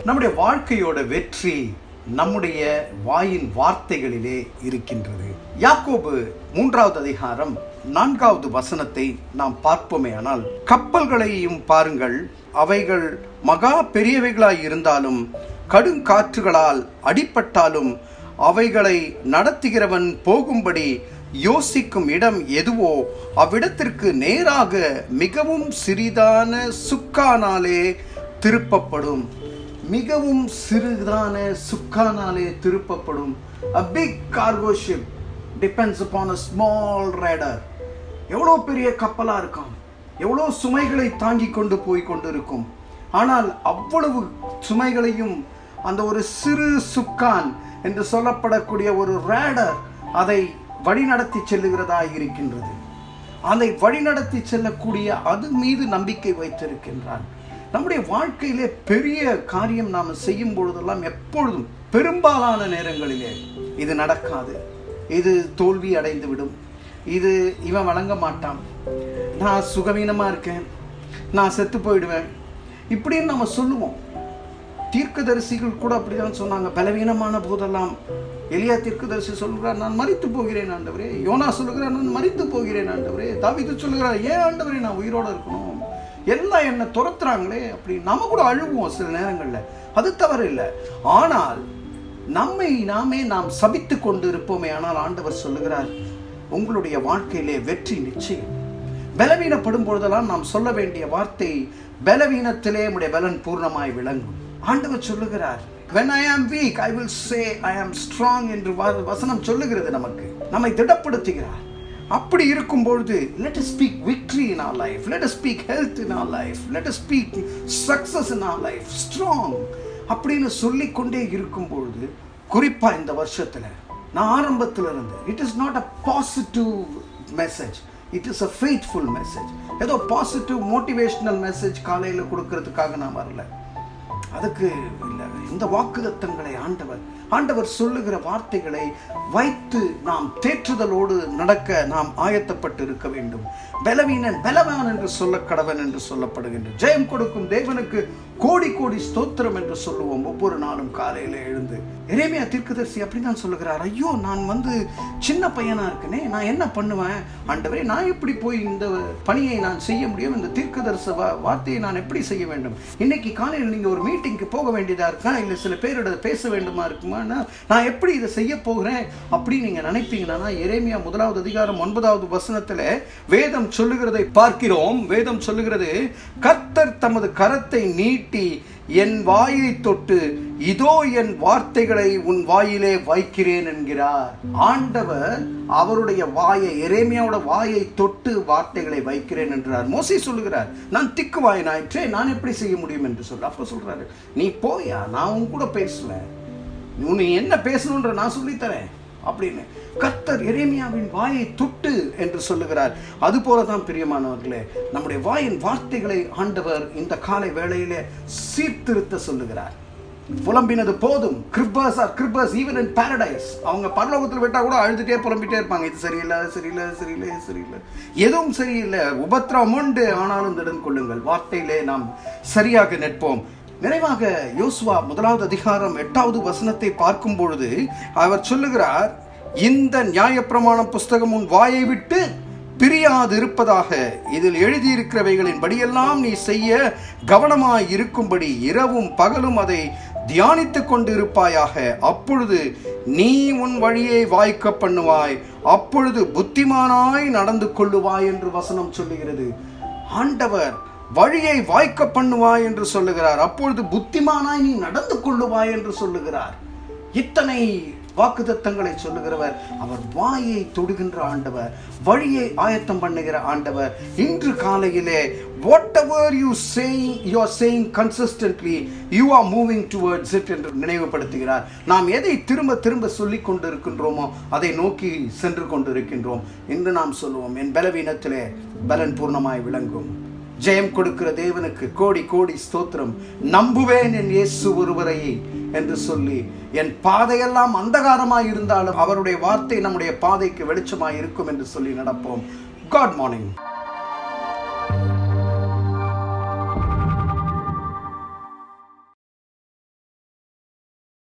நம்முடைய வாழ்க்கையோட வெற்றி நம்முடைய வாயின் வார்த்தைகளிலே இருக்கின்றது யாக்கோபு மூன்றாவது அதிகாரம் நான்காவது வசனத்தை நாம் பார்ப்போமே ஆனால் கப்பல்களையும் பாருங்கள் அவைகள் மகா பெரியவைகளாய் இருந்தாலும் கடுங்காற்றுகளால் அடிபட்டாலும் அவைகளை நடத்துகிறவன் போகும்படி யோசிக்கும் இடம் எதுவோ அவ்விடத்திற்கு நேராக மிகவும் சிறிதான சுக்கானாலே திருப்பப்படும் மிகவும் சிறிதான சுக்கானாலே திருப்பப்படும் a big cargo ship depends upon a small rudder எவ்வளோ பெரிய கப்பலாக இருக்கும் எவ்வளோ சுமைகளை தாங்கி கொண்டு போய் கொண்டு இருக்கும் ஆனால் அவ்வளவு சுமைகளையும் அந்த ஒரு சிறு சுக்கான் என்று சொல்லப்படக்கூடிய ஒரு ரேடர் அதை வழிநடத்தி செல்லுகிறதா இருக்கின்றது அதை வழிநடத்தி செல்லக்கூடிய அது மீது நம்பிக்கை வைத்திருக்கின்றான் நம்முடைய வாழ்க்கையிலே பெரிய காரியம் நாம் செய்யும் பொழுதெல்லாம் எப்பொழுதும் பெரும்பாலான நேரங்களிலே இது நடக்காது இது தோல்வி அடைந்து விடும் இது இவன் வழங்க மாட்டான் நான் சுகவீனமாக இருக்கேன் நான் செத்து போயிடுவேன் இப்படின்னு நம்ம சொல்லுவோம் தீர்க்கதரிசிகள் கூட அப்படிதான் சொன்னாங்க பலவீனமான போதெல்லாம் எலியா தீர்க்கதரிசி சொல்கிறார் நான் மறித்து போகிறேன் ஆண்டவரே யோனா சொல்லுகிறார் நான் மறித்து போகிறேன் ஆண்டவரே தாவிது சொல்லுகிறார் ஏன் ஆண்டவரே நான் உயிரோட இருக்கணும் எல்லாம் என்னை துரத்துறாங்களே அப்படி நம்ம கூட அழுவோம் சில நேரங்களில் அது தவறு இல்லை ஆனால் நம்மை நாமே நாம் சபித்து கொண்டு இருப்போமே ஆனால் ஆண்டவர் சொல்லுகிறார் உங்களுடைய வாழ்க்கையிலே வெற்றி நிச்சயம் பலவீனப்படும் பொழுதெல்லாம் நாம் சொல்ல வேண்டிய வார்த்தை பலவீனத்திலே உடைய பலன் பூர்ணமாய் விளங்கும் ஆண்டவர் சொல்லுகிறார் when i am weak i will say i am strong என்று வ- வசனம் சொல்லுகிறது நமக்கு நம்மை திடப்படுத்துகிறார் அப்படி இருக்கும் பொழுது let us speak victory in our life let us speak health in our life let us speak success in our life strong அப்படின்னு சொல்லிக்கொண்டே இருக்கும் பொழுது குறிப்பா இந்த வருஷத்துல நான் ஆரம்பத்துல இருந்து it is not a positive message it is a faithful message ஏதோ பாசிட்டிவ் மோட்டிவேஷனல் மெசேஜ் காலையில் கொடுக்கறதுக்காக நான் வரல அதுக்கு இல்லை இந்த வாக்குதத்தங்களை ஆண்டவர் ஆண்டவர் சொல்லுகிற வார்த்தைகளை வைத்து நாம் தேற்றுதலோடு நடக்க நாம் ஆயத்தப்பட்டு இருக்க வேண்டும் பலவீனன் பலவான் என்று சொல்ல கடவன் என்று சொல்லப்படுகின்ற ஜெயம் கொடுக்கும் தேவனுக்கு கோடி கோடி ஸ்தோத்திரம் என்று சொல்லுவோம் ஒவ்வொரு நாளும் காலையில எழுந்து எரேமியா தீர்க்கதரிசி அப்படிதான் சொல்லுகிறார் ஐயோ நான் வந்து சின்ன பையனா இருக்கனே நான் என்ன பண்ணுவேன் ஆண்டவரே நான் எப்படி போய் இந்த பணியை நான் செய்ய முடியும் இந்த தீர்க்கதரிச வா- வார்த்தையை நான் எப்படி செய்ய வேண்டும் இன்னைக்கு காலையில் நீங்க ஒரு மீட்டிங்க்கு போக வேண்டியதா இருக்கா இல்ல சில பேரோட பேச வேண்டுமா இருக்குமானா நான் எப்படி இதை செய்ய போகிறேன் அப்படி நீங்க நினைப்பீங்கன்னா எரேமியா முதலாவது அதிகாரம் ஒன்பதாவது வசனத்துல வேதம் சொல்லுகிறதை பார்க்கிறோம் வேதம் சொல்லுகிறது கர்த்தர் தமது கரத்தை நீட்டி என் வாயை தொட்டு இதோ என் வார்த்தைகளை உன் வாயிலே வைக்கிறேன் என்கிறார் ஆண்டவர் அவருடைய வாயை எரேமியாவோட வாயை தொட்டு வார்த்தைகளை வைக்கிறேன் என்றார் மோசே சொல்லுகிறார் நான் திக்கு வாயனாயிற்றே நான் எப்படி செய்ய முடியும் என்று சொல்ல அப்ப சொல்றாரு நீ போயா நான் உன் கூட பேசுவேன் நீ என்ன பேசணுன்ற நான் சொல்லித்தரேன் அப்படின்னு கர்த்தர் எரேமியாவின் வாயை தொட்டு என்று சொல்லுகிறார் அது போலதான் பிரியமானவர்களே நம்முடைய வாயின் வார்த்தைகளை ஆண்டவர் இந்த காலை வேளையிலே சீர்திருத்த சொல்லுகிறார் புலம்பினது போதும் gripers are gripers even in paradise அவங்க பரலோகத்தில் விட்டா கூட அழுதுட்டே புலம்பிட்டே இருப்பாங்க இது சரியில்லை அது சரியில்லை அது சரியில்லை இது சரியில்லை எதுவும் சரியில்லை உபத்திரம் உண்டு ஆனாலும் திடன் கொள்ளுங்கள் வார்த்தையிலே நாம் சரியாக நிற்போம் நிறைவாக யோசுவா முதலாவது அதிகாரம் எட்டாவது வசனத்தை பார்க்கும் பொழுது அவர் சொல்லுகிறார் இந்த நியாயப்பிரமாணம் புஸ்தகம் உன் வாயை விட்டு பிரியாது இருப்பதாக இதில் எழுதியிருக்கிறவைகளின் படியெல்லாம் நீ செய்ய கவனமாய் இருக்கும்படி இரவும் பகலும் அதை தியானித்துக் கொண்டு இருப்பாயாக அப்பொழுது நீ உன் வழியை வாய்க்க பண்ணுவாய் அப்பொழுது புத்திமானாய் நடந்து கொள்ளுவாய் என்று வசனம் சொல்லுகிறது ஆண்டவர் வழியை வாய்க்க பண்ணுவாய் என்று சொல்லுகிறார் அப்பொழுது புத்திமானாய் நீ நடந்து கொள்ளுவாய் என்று சொல்லுகிறார் இத்தனை வாக்குத்தத்தங்களை சொல்லுகிறவர் அவர் வாயை தொடுகின்ற ஆண்டவர் வழியை ஆயத்தம் பண்ணுகிற ஆண்டவர் இன்று காலையிலே whatever you saying you are saying consistently you are moving towards it என்று நினைவுபடுத்துகிறார் நாம் எதை திரும்ப திரும்ப சொல்லிக் கொண்டு இருக்கின்றோமோ அதை நோக்கி சென்று கொண்டு இருக்கின்றோம் என்று நாம் சொல்லுவோம் என் பலவீனத்திலே பலன் பூர்ணமாய் விளங்கும் ஜெயம் கொடுக்கிற தேவனுக்கு கோடி கோடி ஸ்தோத்திரம் நம்புவேன் என் இயேசு ஒருவரை என்று சொல்லி என் பாதையெல்லாம் அந்தகாரமாய் இருந்தாலும் அவருடைய வார்த்தை நம்முடைய பாதைக்கு வெளிச்சமாய் இருக்கும் என்று சொல்லி நடப்போம் காட் மார்னிங்